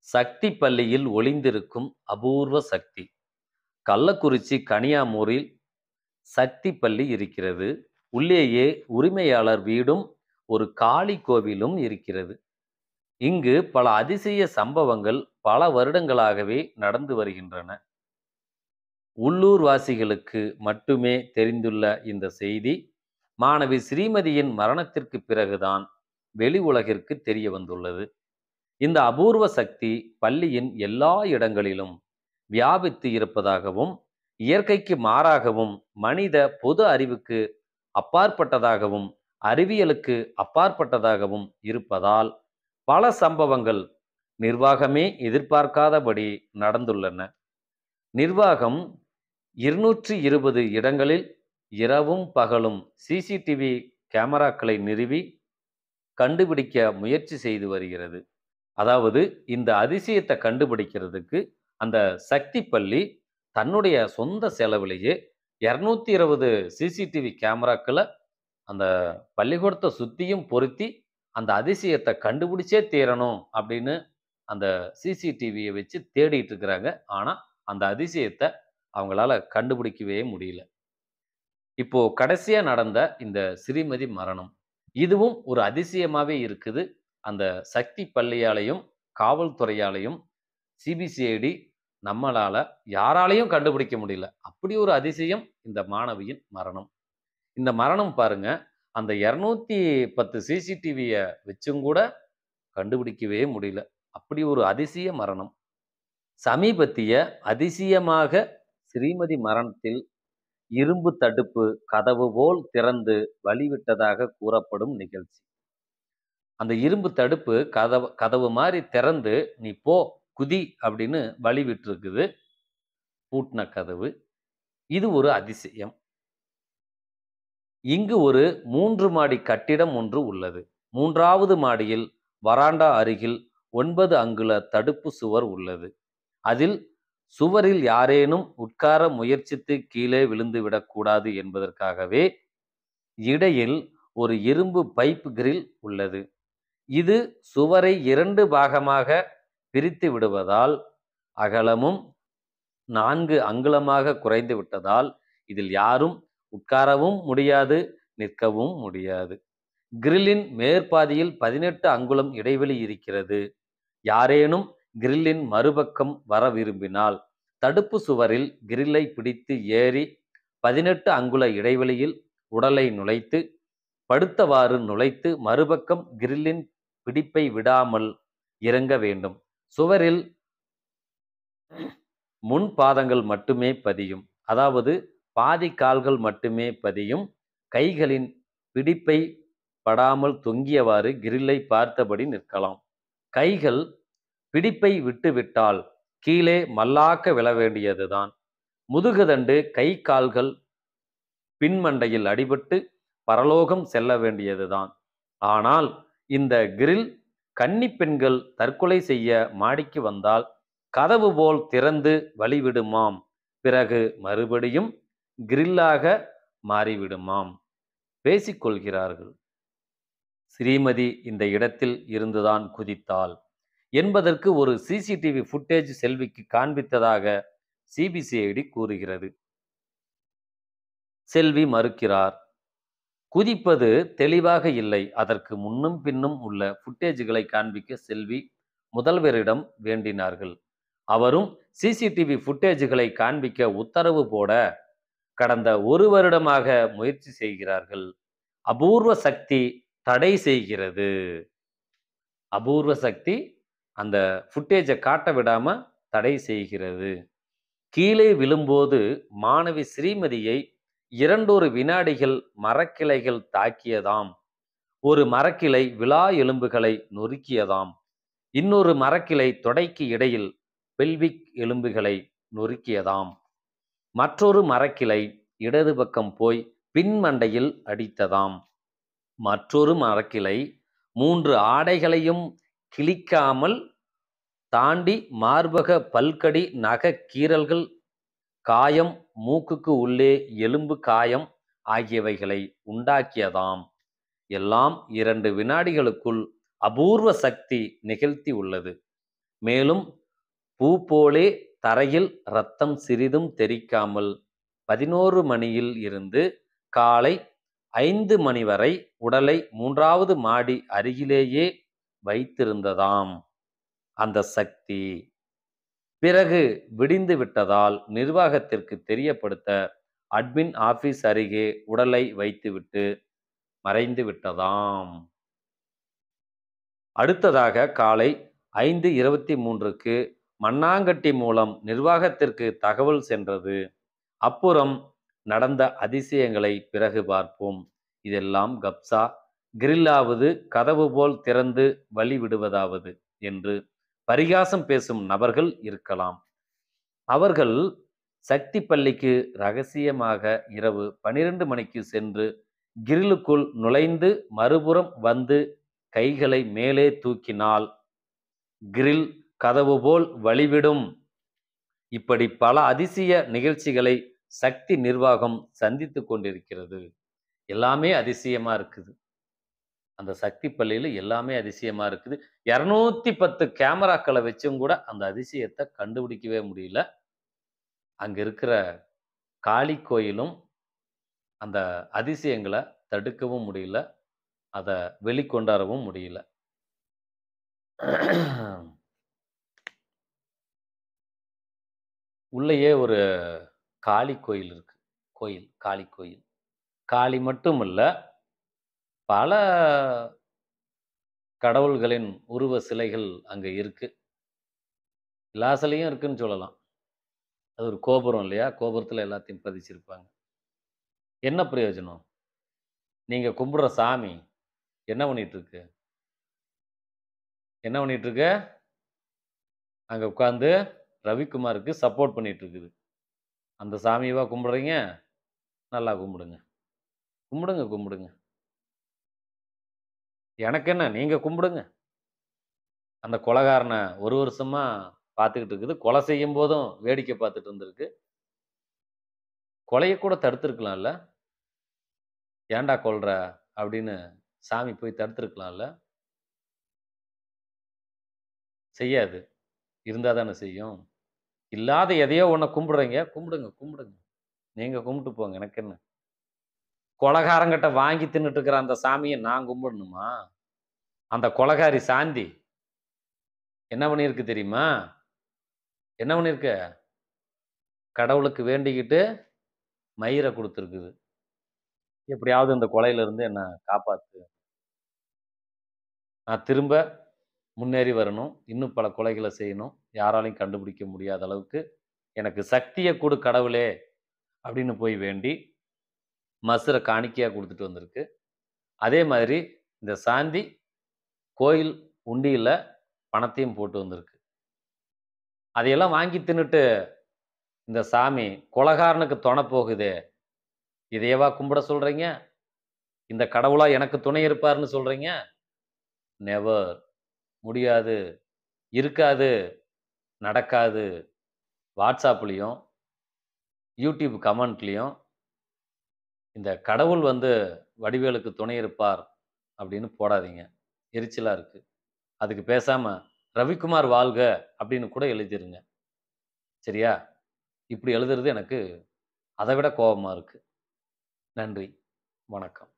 சக்தி பள்ளியில் ஒளிந்திருக்கும் அபூர்வ சக்தி கள்ளக்குறிச்சி கனியாமூரில் சக்தி பள்ளி இருக்கிறது உள்ளேயே உரிமையாளர் வீடும் ஒரு காளி கோவிலும் இருக்கிறது இங்கு பல அதிசய சம்பவங்கள் பல வருடங்களாகவே நடந்து வருகின்றன உள்ளூர் வாசிகளுக்கு மட்டுமே தெரிந்துள்ள இந்த செய்தி மாணவி ஸ்ரீமதியின் மரணத்திற்கு பிறகுதான் வெளி உலகிற்கு தெரிய வந்துள்ளது இந்த அபூர்வ சக்தி பள்ளியின் எல்லா இடங்களிலும் வியாபித்து இருப்பதாகவும் இயற்கைக்கு மாறாகவும் மனித பொது அறிவுக்கு அப்பாற்பட்டதாகவும் அறிவியலுக்கு அப்பாற்பட்டதாகவும் இருப்பதால் பல சம்பவங்கள் நிர்வாகமே எதிர்பார்க்காதபடி நடந்துள்ளன நிர்வாகம் இருநூற்றி இருபது இடங்களில் இரவும் பகலும் சிசிடிவி கேமராக்களை நிறுவி கண்டுபிடிக்க முயற்சி செய்து வருகிறது அதாவது இந்த அதிசயத்தை கண்டுபிடிக்கிறதுக்கு அந்த சக்தி பள்ளி தன்னுடைய சொந்த செலவிலேயே இரநூத்தி இருபது சிசிடிவி கேமராக்களை அந்த பள்ளிக்கூடத்தை சுற்றியும் பொருத்தி அந்த அதிசயத்தை கண்டுபிடிச்சே தீரணும் அப்படின்னு அந்த சிசிடிவியை வச்சு தேடிட்டு இருக்கிறாங்க ஆனால் அந்த அதிசயத்தை அவங்களால கண்டுபிடிக்கவே முடியல இப்போ கடைசியா நடந்த இந்த ஸ்ரீமதி மரணம் இதுவும் ஒரு அதிசயமாவே இருக்குது அந்த சக்தி பள்ளியாலையும் காவல்துறையாலையும் சிபிசிஐடி நம்மளால யாராலையும் கண்டுபிடிக்க முடியல அப்படி ஒரு அதிசயம் இந்த மாணவியின் மரணம் இந்த மரணம் பாருங்க அந்த இரநூத்தி பத்து சிசிடிவியை வச்சும் கூட கண்டுபிடிக்கவே முடியல அப்படி ஒரு அதிசய மரணம் சமீபத்திய அதிசயமாக ஸ்ரீமதி மரணத்தில் இரும்பு தடுப்பு கதவு போல் திறந்து வழிவிட்டதாக கூறப்படும் நிகழ்ச்சி அந்த இரும்பு தடுப்பு கதவு கதவு மாதிரி திறந்து நீ போ குதி அப்படின்னு வழி விட்டுருக்குது பூட்டின கதவு இது ஒரு அதிசயம் இங்கு ஒரு மூன்று மாடி கட்டிடம் ஒன்று உள்ளது மூன்றாவது மாடியில் வராண்டா அருகில் ஒன்பது அங்குல தடுப்பு சுவர் உள்ளது அதில் சுவரில் யாரேனும் உட்கார முயற்சித்து கீழே விழுந்து விடக்கூடாது என்பதற்காகவே இடையில் ஒரு இரும்பு பைப் கிரில் உள்ளது இது சுவரை இரண்டு பாகமாக பிரித்து விடுவதால் அகலமும் நான்கு அங்குலமாக குறைந்து விட்டதால் இதில் யாரும் உட்காரவும் முடியாது நிற்கவும் முடியாது கிரில்லின் மேற்பாதியில் பதினெட்டு அங்குலம் இடைவெளி இருக்கிறது யாரேனும் கிரில்லின் மறுபக்கம் வர விரும்பினால் தடுப்பு சுவரில் கிரில்லை பிடித்து ஏறி பதினெட்டு அங்குல இடைவெளியில் உடலை நுழைத்து படுத்தவாறு நுழைத்து மறுபக்கம் கிரில்லின் பிடிப்பை விடாமல் இறங்க வேண்டும் சுவரில் முன் பாதங்கள் மட்டுமே பதியும் அதாவது பாதி கால்கள் மட்டுமே பதியும் கைகளின் பிடிப்பை படாமல் தொங்கியவாறு கிரில்லை பார்த்தபடி நிற்கலாம் கைகள் பிடிப்பை விட்டுவிட்டால் கீழே மல்லாக்க விழ வேண்டியதுதான் முதுகுதண்டு கை கால்கள் பின்மண்டையில் அடிபட்டு பரலோகம் செல்ல வேண்டியதுதான் ஆனால் இந்த கிரில் கன்னி பெண்கள் தற்கொலை செய்ய மாடிக்கு வந்தால் கதவு போல் திறந்து வழிவிடுமாம் பிறகு மறுபடியும் கிரில்லாக மாறிவிடுமாம் பேசிக்கொள்கிறார்கள் ஸ்ரீமதி இந்த இடத்தில் இருந்துதான் குதித்தாள் என்பதற்கு ஒரு சிசிடிவி ஃபுட்டேஜ் செல்விக்கு காண்பித்ததாக சிபிசிஐடி கூறுகிறது செல்வி மறுக்கிறார் குதிப்பது தெளிவாக இல்லை அதற்கு முன்னும் பின்னும் உள்ள ஃபுட்டேஜ்களை காண்பிக்க செல்வி முதல்வரிடம் வேண்டினார்கள் அவரும் சிசிடிவி ஃபுட்டேஜ்களை காண்பிக்க உத்தரவு போட கடந்த ஒரு வருடமாக முயற்சி செய்கிறார்கள் அபூர்வ சக்தி தடை செய்கிறது அபூர்வ சக்தி அந்த ஃபுட்டேஜை காட்ட விடாம தடை செய்கிறது கீழே விழும்போது மாணவி ஸ்ரீமதியை இரண்டொரு வினாடிகள் மரக்கிளைகள் தாக்கியதாம் ஒரு மரக்கிளை விழா எலும்புகளை நொறுக்கியதாம் இன்னொரு மரக்கிளை தொடைக்கு இடையில் பெல்விக் எலும்புகளை நொறுக்கியதாம் மற்றொரு மரக்கிளை இடது பக்கம் போய் பின்மண்டையில் அடித்ததாம் மற்றொரு மரக்கிளை மூன்று ஆடைகளையும் கிழிக்காமல் தாண்டி மார்பக பல்கடி நக கீறல்கள் காயம் மூக்குக்கு உள்ளே எலும்பு காயம் ஆகியவைகளை உண்டாக்கியதாம் எல்லாம் இரண்டு வினாடிகளுக்குள் அபூர்வ சக்தி நிகழ்த்தி உள்ளது மேலும் பூ போலே தரையில் ரத்தம் சிறிதும் தெறிக்காமல் பதினோரு மணியில் இருந்து காலை ஐந்து மணி வரை உடலை மூன்றாவது மாடி அருகிலேயே வைத்திருந்ததாம் அந்த சக்தி பிறகு விடிந்து விட்டதால் நிர்வாகத்திற்கு தெரியப்படுத்த அட்மின் ஆபீஸ் அருகே உடலை வைத்துவிட்டு மறைந்து விட்டதாம் அடுத்ததாக காலை ஐந்து இருபத்தி மூன்றுக்கு மண்ணாங்கட்டி மூலம் நிர்வாகத்திற்கு தகவல் சென்றது அப்புறம் நடந்த அதிசயங்களை பிறகு பார்ப்போம் இதெல்லாம் கப்சா கிரில்லாவது கதவு போல் திறந்து வழி விடுவதாவது என்று பரிகாசம் பேசும் நபர்கள் இருக்கலாம் அவர்கள் சக்தி பள்ளிக்கு ரகசியமாக இரவு பனிரெண்டு மணிக்கு சென்று கிரிலுக்குள் நுழைந்து மறுபுறம் வந்து கைகளை மேலே தூக்கினால் கிரில் கதவு போல் வழிவிடும் இப்படி பல அதிசய நிகழ்ச்சிகளை சக்தி நிர்வாகம் சந்தித்து கொண்டிருக்கிறது எல்லாமே அதிசயமா இருக்குது அந்த சக்தி பள்ளியில எல்லாமே அதிசயமா இருக்குது இரநூத்தி பத்து கேமராக்களை வச்சும் கூட அந்த அதிசயத்தை கண்டுபிடிக்கவே முடியல அங்க இருக்கிற காளி கோயிலும் அந்த அதிசயங்களை தடுக்கவும் முடியல அதை வெளிக்கொண்டாடவும் முடியல உள்ளேயே ஒரு காளி கோயில் இருக்கு கோயில் காளி கோயில் காளி மட்டும் இல்ல பல கடவுள்களின் உருவ சிலைகள் அங்க இருக்கு எல்லா சிலையும் இருக்குன்னு சொல்லலாம் அது ஒரு கோபுரம் இல்லையா கோபுரத்துல எல்லாத்தையும் பதிச்சிருப்பாங்க என்ன பிரயோஜனம் நீங்க கும்பிடுற சாமி என்ன பண்ணிட்டு இருக்கு என்ன பண்ணிட்டு இருக்கு அங்க உட்காந்து ரவிக்குமாருக்கு சப்போர்ட் பண்ணிட்டு இருக்குது அந்த சாமியவா கும்பிடுறீங்க நல்லா கும்பிடுங்க கும்பிடுங்க கும்பிடுங்க எனக்கு என்ன நீங்க கும்பிடுங்க அந்த கொலகாரனை ஒரு வருஷமா பார்த்துக்கிட்டு இருக்குது கொலை செய்யும் போதும் வேடிக்கை பார்த்துட்டு இருந்திருக்கு கொலையை கூட தடுத்திருக்கலாம்ல ஏன்டா கொல்ற அப்படின்னு சாமி போய் தடுத்திருக்கலாம்ல செய்யாது இருந்தா தானே செய்யும் இல்லாத எதையோ ஒன்றை கும்பிடுறீங்க கும்பிடுங்க கும்பிடுங்க நீங்க கும்பிட்டு போங்க எனக்கு என்ன கொலகாரங்கிட்ட வாங்கி தின்னுட்டு இருக்கிற அந்த சாமியை நான் கும்பிடணுமா அந்த கொலகாரி சாந்தி என்ன பண்ணியிருக்கு தெரியுமா என்ன பண்ணியிருக்க கடவுளுக்கு வேண்டிக்கிட்டு மயிரை கொடுத்துருக்குது எப்படியாவது இந்த கொலையில இருந்து என்ன காப்பாத்து நான் திரும்ப முன்னேறி வரணும் இன்னும் பல கொலைகளை செய்யணும் யாராலையும் கண்டுபிடிக்க முடியாத அளவுக்கு எனக்கு சக்தியை கொடு கடவுளே அப்படின்னு போய் வேண்டி மசுரை காணிக்கையாக கொடுத்துட்டு வந்திருக்கு அதே மாதிரி இந்த சாந்தி கோயில் உண்டியில் பணத்தையும் போட்டு வந்திருக்கு அதையெல்லாம் வாங்கி தின்னுட்டு இந்த சாமி கொலகாரனுக்கு துணை போகுதே இதையவா கும்பிட சொல்றீங்க இந்த கடவுளா எனக்கு துணை இருப்பாருன்னு சொல்றீங்க நெவர் முடியாது இருக்காது நடக்காது வாட்ஸ்அப்லேயும் யூடியூப் கமெண்ட்லேயும் இந்த கடவுள் வந்து வடிவேலுக்கு துணை இருப்பார் அப்படின்னு போடாதீங்க எரிச்சலா இருக்கு அதுக்கு பேசாம ரவிக்குமார் வாழ்க அப்படின்னு கூட எழுதிருங்க சரியா இப்படி எழுதுறது எனக்கு அதை விட கோபமா இருக்கு நன்றி வணக்கம்